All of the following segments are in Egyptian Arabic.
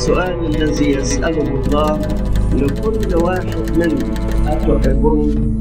السؤال الذي يسأله الله لكل واحد منا أتحبون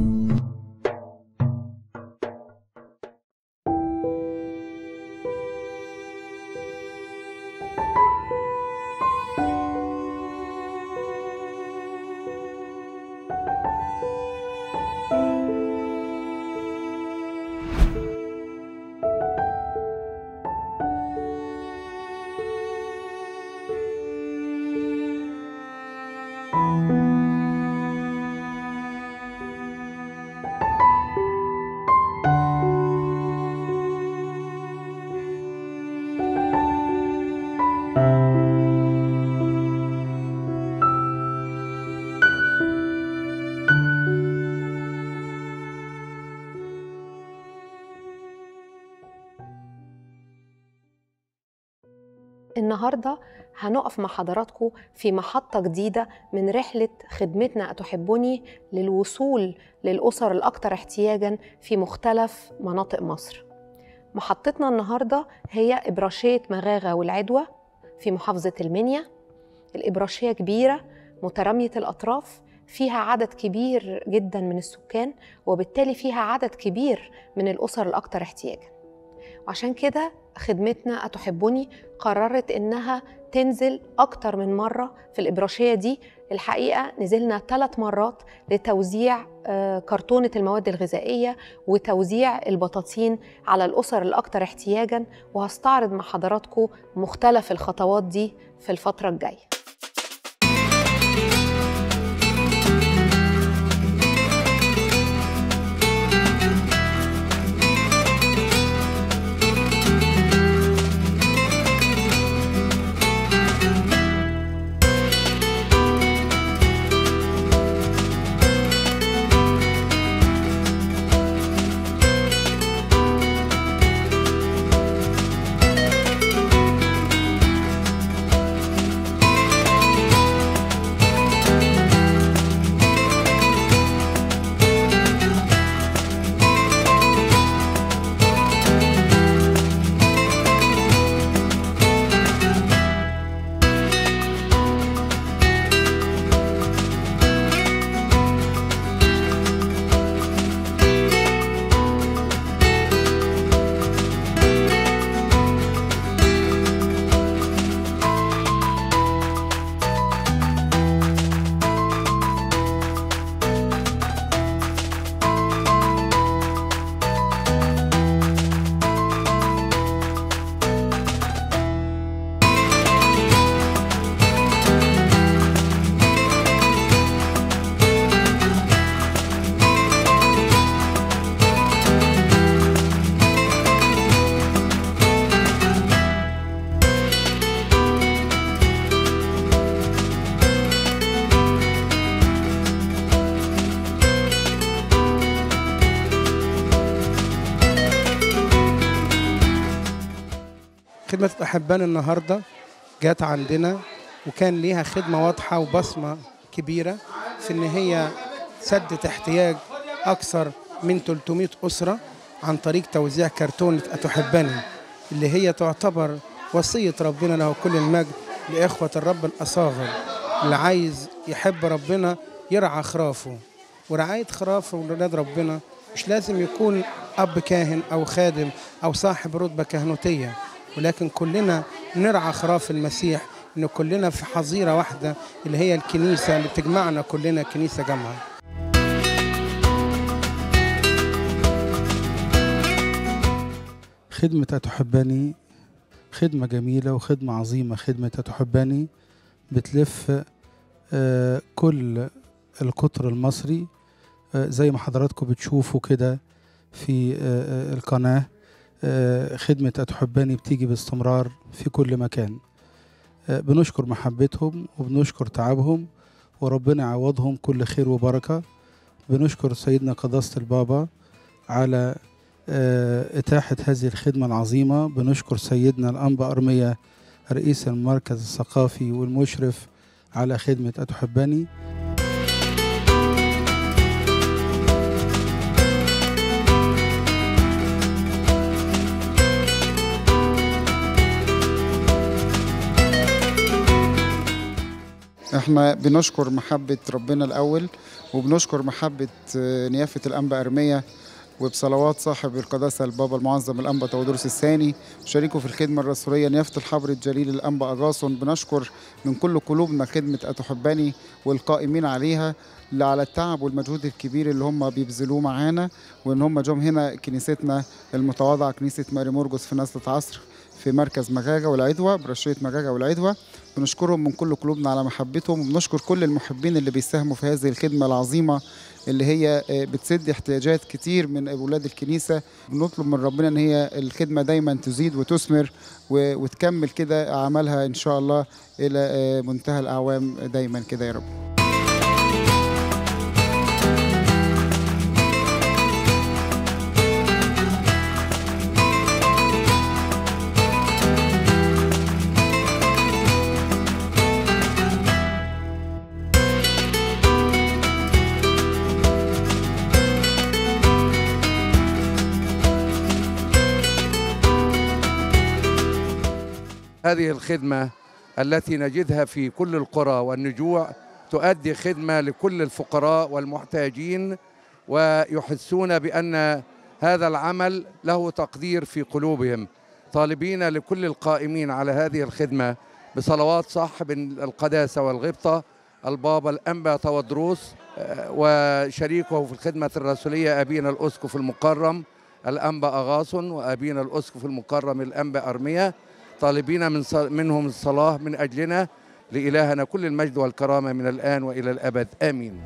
النهارده هنقف مع حضراتكم في محطة جديدة من رحلة خدمتنا أتحبني للوصول للأسر الأكثر احتياجا في مختلف مناطق مصر. محطتنا النهارده هي إبراشية مغاغة والعدوى في محافظة المنيا. الإبراشية كبيرة مترامية الأطراف فيها عدد كبير جدا من السكان وبالتالي فيها عدد كبير من الأسر الأكثر احتياجا. وعشان كده خدمتنا أتحبني قررت إنها تنزل أكتر من مرة في الإبراشية دي الحقيقة نزلنا ثلاث مرات لتوزيع كرتونة المواد الغذائية وتوزيع البطاطين على الأسر الأكثر احتياجا وهستعرض مع حضراتكم مختلف الخطوات دي في الفترة الجاية خدمة الأحبان النهاردة جات عندنا وكان ليها خدمة واضحة وبصمة كبيرة في إن هي سدت احتياج أكثر من 300 أسرة عن طريق توزيع كرتونة أتحبني اللي هي تعتبر وصية ربنا له كل المجد لإخوة الرب الأصاغر اللي عايز يحب ربنا يرعى خرافه ورعاية خرافه وولاد ربنا مش لازم يكون أب كاهن أو خادم أو صاحب رتبة كهنوتية ولكن كلنا نرعى خراف المسيح إن كلنا في حظيرة واحدة اللي هي الكنيسة اللي بتجمعنا كلنا كنيسة جامعة خدمة أتحبني خدمة جميلة وخدمة عظيمة خدمة أتحبني بتلف آه، كل القطر المصري آه، زي ما حضراتكم بتشوفوا كده في آه، القناة خدمة أتحبني بتيجي باستمرار في كل مكان بنشكر محبتهم وبنشكر تعبهم وربنا يعوضهم كل خير وبركة بنشكر سيدنا قداسة البابا على إتاحة هذه الخدمة العظيمة بنشكر سيدنا الأنبا أرمية رئيس المركز الثقافي والمشرف على خدمة أتحبني احنا بنشكر محبة ربنا الأول وبنشكر محبة آه، نيافة الأنبا أرمية وبصلوات صاحب القداسة البابا المعظم الأنبا تودروس الثاني شريكه في الخدمة الرسولية نيافة الحبر الجليل الأنبا أغاصن بنشكر من كل قلوبنا خدمة أتحبني والقائمين عليها اللي على التعب والمجهود الكبير اللي هم بيبذلوه معانا وإن هم جم هنا كنيستنا المتواضعة كنيسة ماري مرجس في نزلة عصر في مركز مجاجة والعدوى برشية مجاجة والعدوى بنشكرهم من كل قلوبنا على محبتهم وبنشكر كل المحبين اللي بيساهموا في هذه الخدمة العظيمة اللي هي آه، بتسد احتياجات كتير من أولاد الكنيسة بنطلب من ربنا إن هي الخدمة دايما تزيد وتثمر و- وتكمل كده أعمالها إن شاء الله إلى آه، منتهى الأعوام دايما كده يا رب هذه الخدمة التي نجدها في كل القرى والنجوع تؤدي خدمة لكل الفقراء والمحتاجين ويحسون بأن هذا العمل له تقدير في قلوبهم طالبين لكل القائمين على هذه الخدمة بصلوات صاحب القداسة والغبطة البابا الأنبا تودروس آه، وشريكه في الخدمة الرسولية أبينا الأسقف المكرم الأنبا أغاصن وأبينا الأسقف المكرم الأنبا أرمية طالبين من ص- منهم الصلاة من أجلنا لإلهنا كل المجد والكرامة من الآن وإلى الأبد آمين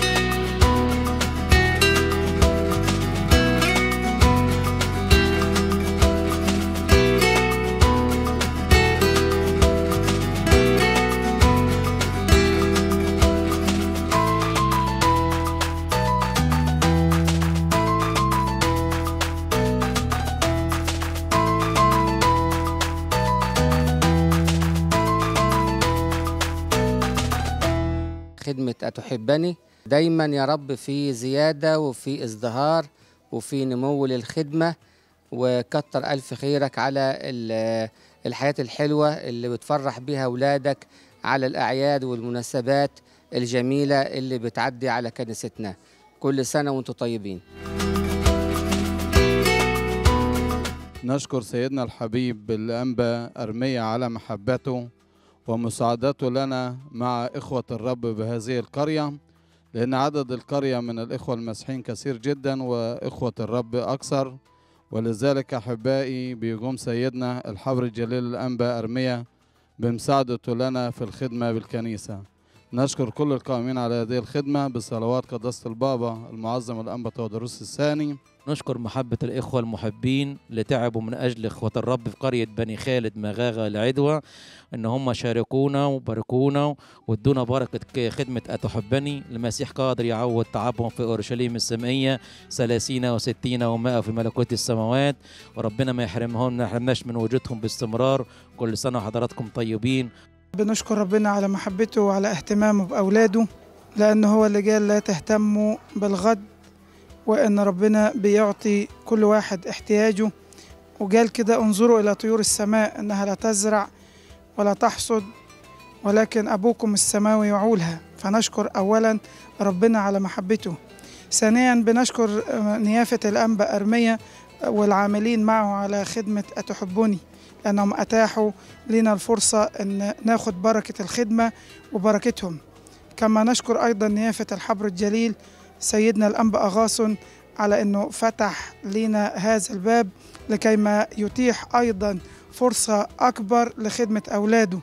خدمة أتحبني دايما يا رب في زيادة وفي ازدهار وفي نمو للخدمة وكتر ألف خيرك على ال- الحياة الحلوة اللي بتفرح بيها أولادك على الأعياد والمناسبات الجميلة اللي بتعدي على كنيستنا كل سنة وانتم طيبين نشكر سيدنا الحبيب الأنبا أرمية على محبته ومساعدته لنا مع إخوة الرب بهذه القرية لأن عدد القرية من الإخوة المسيحيين كثير جدا وإخوة الرب أكثر ولذلك أحبائي بيقوم سيدنا الحبر الجليل الأنبا أرمية بمساعدته لنا في الخدمة بالكنيسة نشكر كل القائمين على هذه الخدمة بصلوات قداسة البابا المعظم الأنبا تودروس الثاني نشكر محبة الإخوة المحبين اللي تعبوا من أجل إخوة الرب في قرية بني خالد مغاغة العدوى إن هم شاركونا وباركونا وادونا بركة ك- خدمة أتحبني المسيح قادر يعوض تعبهم في أورشليم السمائية ثلاثين وستين ومائة في ملكوت السماوات وربنا ما يحرمهم ما يحرمناش من وجودهم باستمرار كل سنة وحضراتكم طيبين بنشكر ربنا على محبته وعلى اهتمامه بأولاده لأنه هو اللي قال لا تهتموا بالغد وإن ربنا بيعطي كل واحد احتياجه وقال كده انظروا إلى طيور السماء إنها لا تزرع ولا تحصد ولكن أبوكم السماوي يعولها فنشكر أولا ربنا على محبته ثانيا بنشكر آه، نيافة الأنبا أرمية والعاملين معه على خدمة أتحبني لأنهم أتاحوا لنا الفرصة أن ناخد بركة الخدمة وبركتهم كما نشكر أيضا نيافة الحبر الجليل سيدنا الأنبا أغاصن على أنه فتح لنا هذا الباب لكي ما يتيح أيضا فرصة أكبر لخدمة أولاده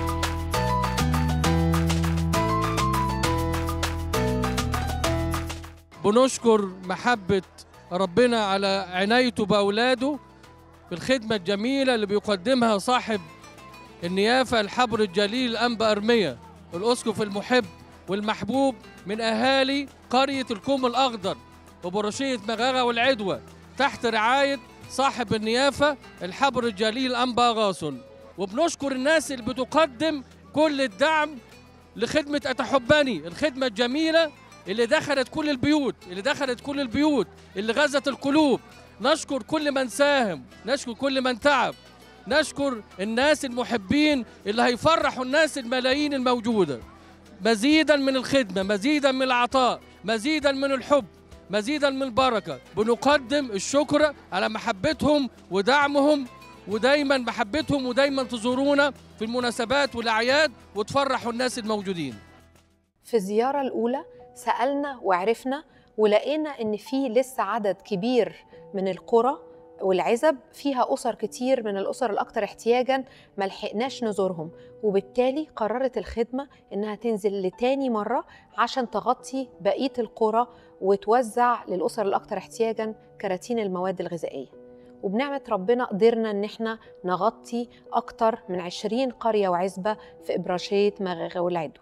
بنشكر محبة ربنا على عنايته بأولاده في الخدمة الجميلة اللي بيقدمها صاحب النيافة الحبر الجليل أنبا أرمية الأسقف المحب والمحبوب من أهالي قرية الكوم الأخضر وبرشية مغاغة والعدوى تحت رعاية صاحب النيافة الحبر الجليل أنبا غاصن وبنشكر الناس اللي بتقدم كل الدعم لخدمة أتحبني الخدمة الجميلة اللي دخلت كل البيوت اللي دخلت كل البيوت اللي غزت القلوب نشكر كل من ساهم نشكر كل من تعب نشكر الناس المحبين اللي هيفرحوا الناس الملايين الموجودة مزيدا من الخدمة مزيدا من العطاء مزيدا من الحب مزيدا من البركة بنقدم الشكر على محبتهم ودعمهم ودايما محبتهم ودايما تزورونا في المناسبات والأعياد وتفرحوا الناس الموجودين في الزيارة الأولى سألنا وعرفنا ولقينا إن في لسه عدد كبير من القرى والعزب فيها أسر كتير من الأسر الأكثر احتياجا ما لحقناش نزورهم وبالتالي قررت الخدمة إنها تنزل لتاني مرة عشان تغطي بقية القرى وتوزع للأسر الأكثر احتياجا كراتين المواد الغذائية وبنعمة ربنا قدرنا إن احنا نغطي أكتر من 20 قرية وعزبة في إبراشية مغاغة والعدو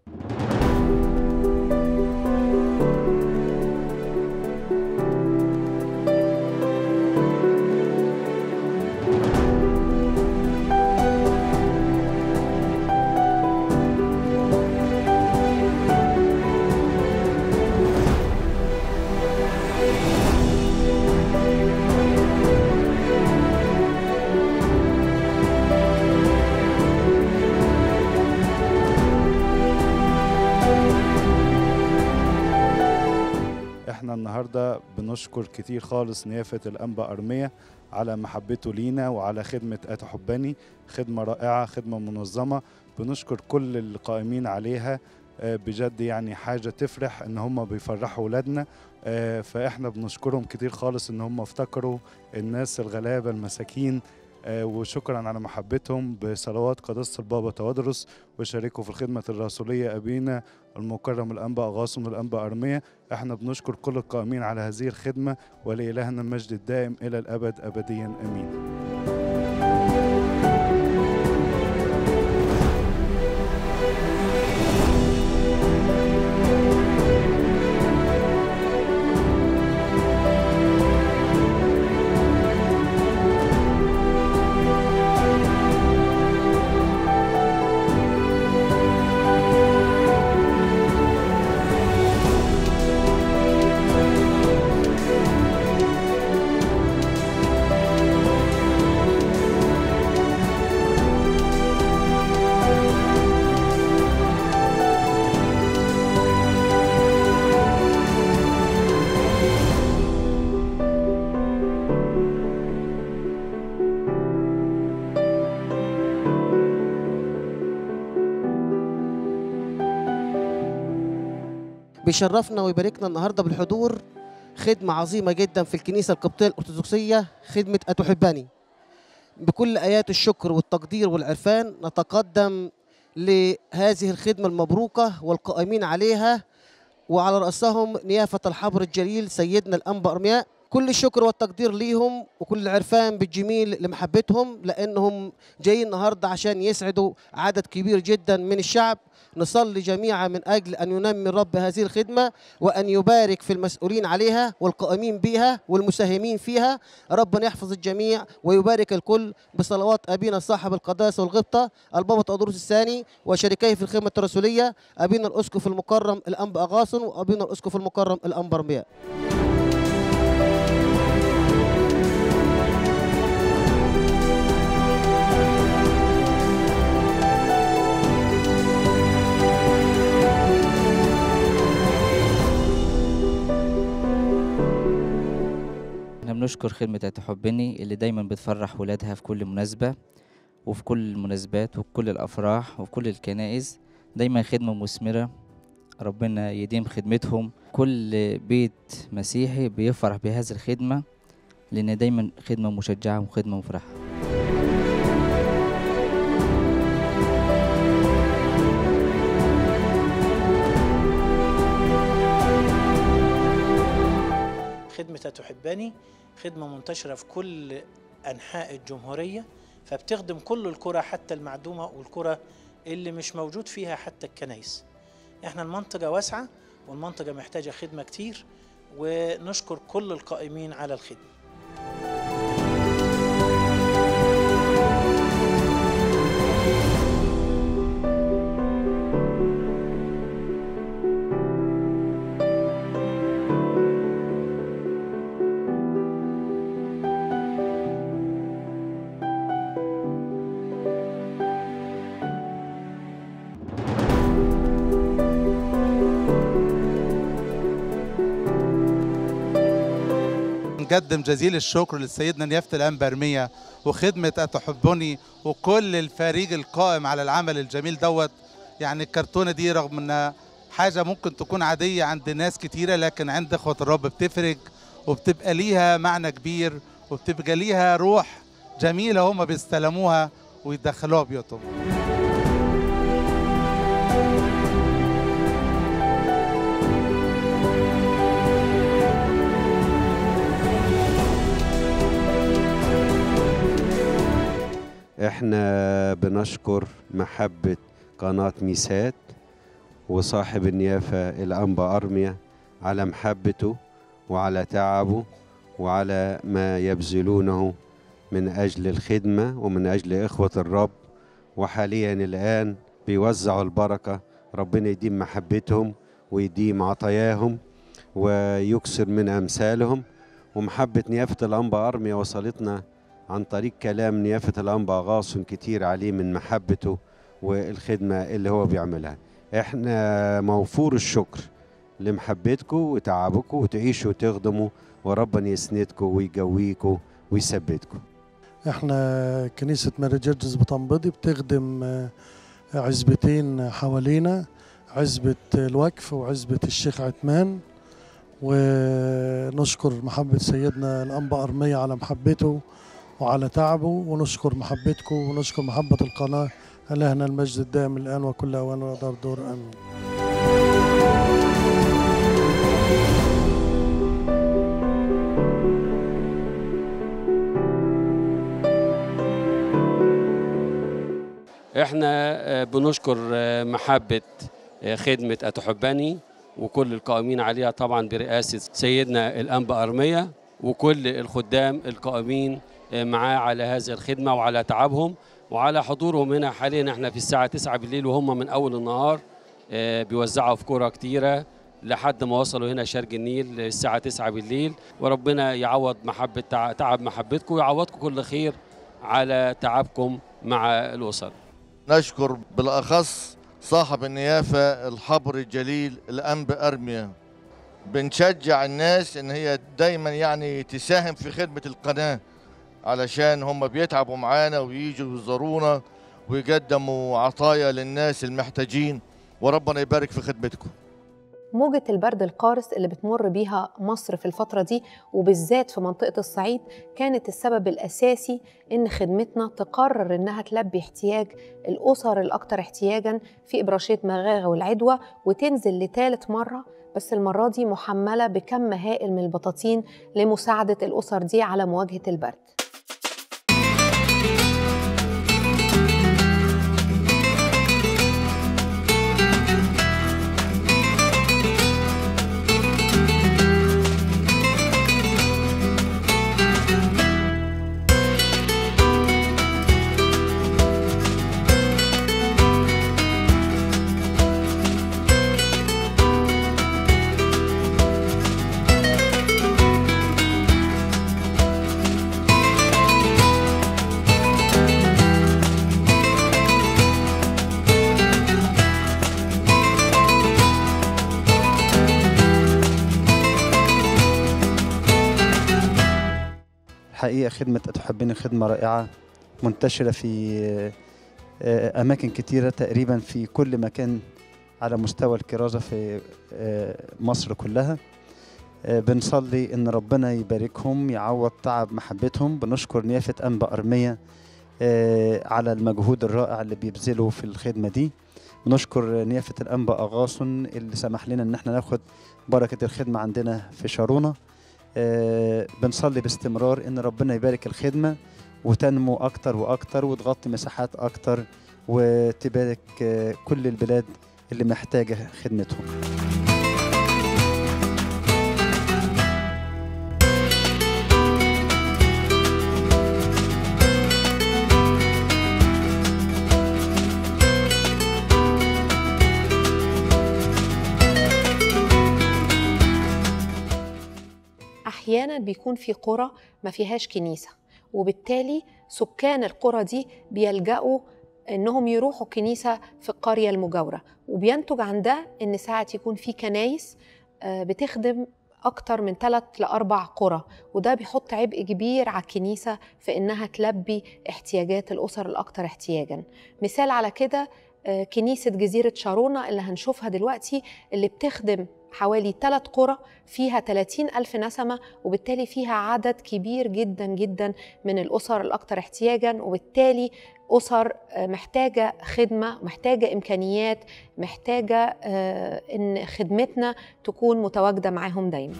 احنا النهارده بنشكر كتير خالص نيافه الانبا ارميه على محبته لينا وعلى خدمه اتحباني خدمه رائعه خدمه منظمه بنشكر كل القائمين عليها آه، بجد يعني حاجه تفرح ان هم بيفرحوا ولادنا آه، فاحنا بنشكرهم كتير خالص ان هم افتكروا الناس الغلابه المساكين آه، وشكرا على محبتهم بصلوات قداسه البابا توادرس وشاركوا في الخدمه الرسوليه ابينا المكرم الانبا اغاصم الانبا ارميه احنا بنشكر كل القائمين على هذه الخدمه ولالهنا المجد الدائم الى الابد ابديا امين بيشرفنا ويباركنا النهارده بالحضور خدمة عظيمة جدا في الكنيسة القبطية الأرثوذكسية خدمة أتحبني بكل آيات الشكر والتقدير والعرفان نتقدم لهذه الخدمة المبروكة والقائمين عليها وعلى رأسهم نيافة الحبر الجليل سيدنا الأنبا أرمياء كل الشكر والتقدير ليهم وكل العرفان بالجميل لمحبتهم لأنهم جايين النهاردة عشان يسعدوا عدد كبير جدا من الشعب نصلي جميعا من أجل أن ينمي الرب هذه الخدمة وأن يبارك في المسؤولين عليها والقائمين بها والمساهمين فيها ربنا يحفظ الجميع ويبارك الكل بصلوات أبينا صاحب القداسة والغبطة البابا تقدروس الثاني وشركيه في الخدمة الرسولية أبينا الأسقف المكرم الأنبا أغاصن وأبينا الأسقف المكرم الأنبا رمياء احنا بنشكر خدمة تحبني اللي دايما بتفرح ولادها في كل مناسبة وفي كل المناسبات وفي كل الأفراح وفي كل الكنائس دايما خدمة مثمرة ربنا يديم خدمتهم كل بيت مسيحي بيفرح بهذه الخدمة لأن دايما خدمة مشجعة وخدمة مفرحة خدمة تحبني خدمة منتشرة في كل أنحاء الجمهورية فبتخدم كل القرى حتى المعدومة والقرى اللي مش موجود فيها حتى الكنايس احنا المنطقة واسعة والمنطقة محتاجة خدمة كتير ونشكر كل القائمين على الخدمة بنقدم جزيل الشكر لسيدنا نيافة الأنبا أرمية وخدمة أتحبني وكل الفريق القائم على العمل الجميل دوت يعني الكرتونة دي رغم إنها حاجة ممكن تكون عادية عند ناس كتيرة لكن عند إخوة الرب بتفرق وبتبقى ليها معنى كبير وبتبقى ليها روح جميلة هم بيستلموها ويدخلوها بيوتهم احنا بنشكر محبة قناة ميسات وصاحب النيافة الأنبا أرميا على محبته وعلى تعبه وعلى ما يبذلونه من أجل الخدمة ومن أجل إخوة الرب وحاليا الآن بيوزعوا البركة ربنا يديم محبتهم ويديم عطاياهم ويكسر من أمثالهم ومحبة نيافة الأنبا أرميا وصلتنا عن طريق كلام نيافة الأنبا غاص كتير عليه من محبته والخدمة اللي هو بيعملها احنا موفور الشكر لمحبتكم وتعبكم وتعيشوا وتخدموا وربنا يسندكم ويقويكم ويثبتكم احنا كنيسة ماري جرجس بطنبضي بتخدم آه، عزبتين حوالينا عزبة الوقف وعزبة الشيخ عثمان ونشكر محبة سيدنا الأنبا أرمية على محبته وعلى تعبه ونشكر محبتكم ونشكر محبة القناة إلهنا المجد الدائم الآن وكل أوان ودار دور آمين احنا آه، بنشكر آه، محبة آه، خدمة أتحبني وكل القائمين عليها طبعا برئاسة سيدنا الأنبا أرمية وكل الخدام القائمين آه، معاه على هذه الخدمة وعلى تعبهم وعلى حضورهم هنا حاليا احنا في الساعة 9 بالليل وهم من أول النهار آه، بيوزعوا في كرة كتيرة لحد ما وصلوا هنا شرق النيل الساعة 9 بالليل وربنا يعوض محبة تع- تعب محبتكم ويعوضكم كل خير على تعبكم مع الأسر نشكر بالأخص صاحب النيافة الحبر الجليل الأنبا أرميا بنشجع الناس إن هي دايما يعني تساهم في خدمة القناة علشان هم بيتعبوا معانا وييجوا يزورونا ويقدموا عطايا للناس المحتاجين وربنا يبارك في خدمتكم موجة البرد القارس اللي بتمر بيها مصر في الفترة دي وبالذات في منطقة الصعيد كانت السبب الأساسي إن خدمتنا تقرر إنها تلبي احتياج الأسر الأكثر احتياجا في إبراشية مغاغة والعدوى وتنزل لثالث مرة بس المرة دي محملة بكم هائل من البطاطين لمساعدة الأسر دي على مواجهة البرد حقيقة خدمة أتحبني خدمة رائعة منتشرة في آه، أماكن كتيرة تقريبا في كل مكان على مستوى الكرازة في آه، مصر كلها آه، بنصلي إن ربنا يباركهم يعوض تعب محبتهم بنشكر نيافة أنبا أرمية آه، على المجهود الرائع اللي بيبذله في الخدمة دي بنشكر نيافة الأنبا أغاصن اللي سمح لنا إن احنا ناخد بركة الخدمة عندنا في شارونة آه، بنصلي باستمرار ان ربنا يبارك الخدمه وتنمو اكتر واكتر وتغطي مساحات اكتر وتبارك آه، كل البلاد اللي محتاجه خدمتهم احيانا بيكون في قرى ما فيهاش كنيسه وبالتالي سكان القرى دي بيلجأوا انهم يروحوا كنيسه في القريه المجاوره وبينتج عن ده ان ساعات يكون في كنايس آه، بتخدم أكتر من ثلاث لأربع قرى وده بيحط عبء كبير على الكنيسة في إنها تلبي احتياجات الأسر الأكثر احتياجا مثال على كده آه، كنيسة جزيرة شارونة اللي هنشوفها دلوقتي اللي بتخدم حوالي ثلاث قرى فيها 30 ألف نسمة وبالتالي فيها عدد كبير جدا جدا من الأسر الأكثر احتياجا وبالتالي أسر آه، محتاجة خدمة محتاجة إمكانيات محتاجة آه، إن خدمتنا تكون متواجدة معاهم دايما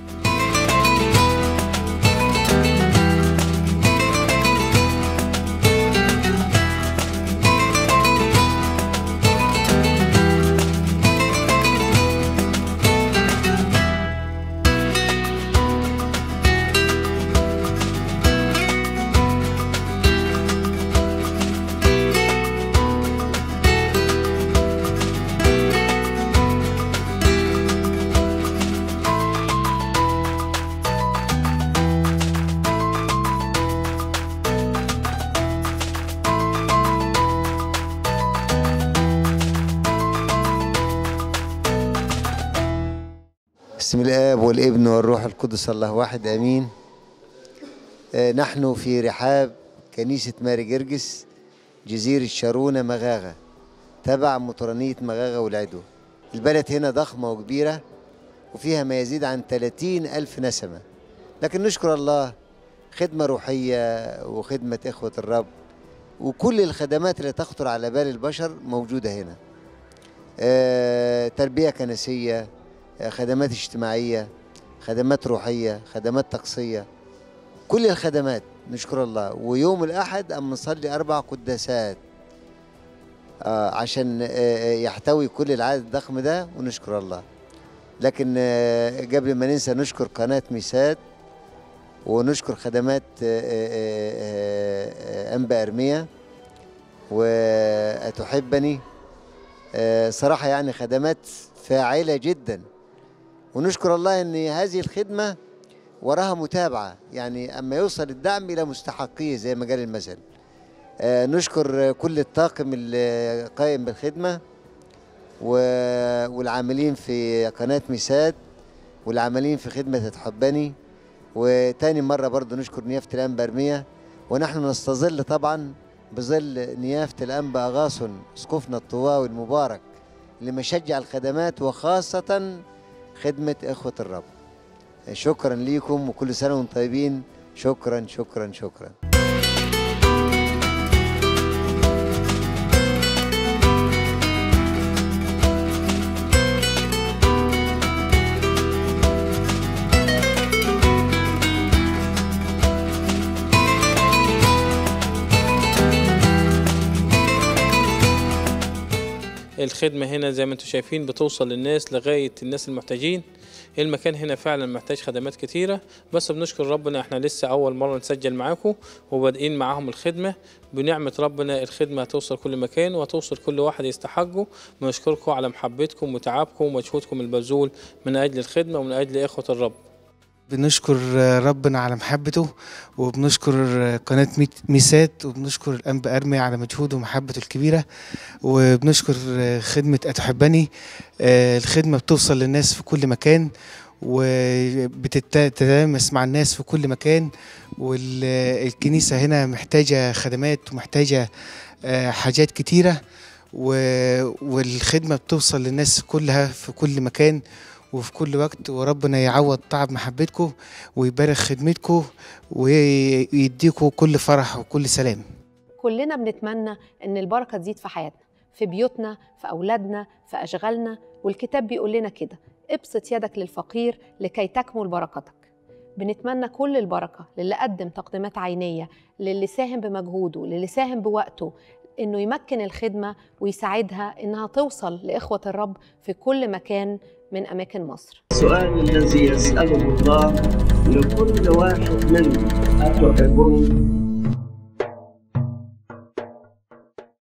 بسم الآب والابن والروح القدس الله واحد آمين آه، نحن في رحاب كنيسة ماري جرجس جزيرة شارونة مغاغة تبع مطرانية مغاغة والعدو البلد هنا ضخمة وكبيرة وفيها ما يزيد عن 30 ألف نسمة لكن نشكر الله خدمة روحية وخدمة إخوة الرب وكل الخدمات اللي تخطر على بال البشر موجودة هنا آه، تربية كنسية آه، خدمات اجتماعية خدمات روحية خدمات طقسية كل الخدمات نشكر الله ويوم الأحد أم نصلي أربع قداسات آه عشان آه آه، يحتوي كل العدد الضخم ده ونشكر الله لكن آه قبل ما ننسى نشكر قناة ميسات ونشكر خدمات آه، آه، آه، آه، أنبا أرمية وأتحبني آه، صراحة يعني خدمات فاعلة جدا ونشكر الله ان هذه الخدمه وراها متابعه يعني اما يوصل الدعم الى مستحقيه زي ما قال المثل آه، نشكر كل الطاقم اللي قائم بالخدمه و- والعاملين في قناه ميساد والعاملين في خدمه تحبني وتاني مره برضو نشكر نيافه الانبا ارميه ونحن نستظل طبعا بظل نيافه الانبا اغاصن اسقفنا الطواوي المبارك اللي مشجع الخدمات وخاصه خدمة إخوة الرب شكرا ليكم وكل سنة وانتم طيبين شكرا شكرا شكرا الخدمة هنا زي ما انتم شايفين بتوصل للناس لغاية الناس المحتاجين المكان هنا فعلا محتاج خدمات كتيرة بس بنشكر ربنا احنا لسه أول مرة نسجل معاكم وبادئين معاهم الخدمة بنعمة ربنا الخدمة هتوصل كل مكان وهتوصل كل واحد يستحقه بنشكركم على محبتكم وتعبكم ومجهودكم البذول من أجل الخدمة ومن أجل إخوة الرب بنشكر ربنا على محبته وبنشكر قناة ميت- ميسات وبنشكر الأنبا أرمي على مجهوده ومحبته الكبيرة وبنشكر خدمة أتحبني آه، الخدمة بتوصل للناس في كل مكان وبتتلامس مع الناس في كل مكان والكنيسة هنا محتاجة خدمات ومحتاجة آه، حاجات كتيرة و- والخدمة بتوصل للناس كلها في كل مكان وفي كل وقت وربنا يعوض تعب محبتكم ويبارك خدمتكم ويديكم كل فرح وكل سلام كلنا بنتمنى ان البركه تزيد في حياتنا في بيوتنا في اولادنا في اشغالنا والكتاب بيقول لنا كده ابسط يدك للفقير لكي تكمل بركتك بنتمنى كل البركه للي قدم تقديمات عينيه للي ساهم بمجهوده للي ساهم بوقته انه يمكن الخدمه ويساعدها انها توصل لاخوه الرب في كل مكان من اماكن مصر السؤال الذي يسأله الله لكل واحد منا أتحبون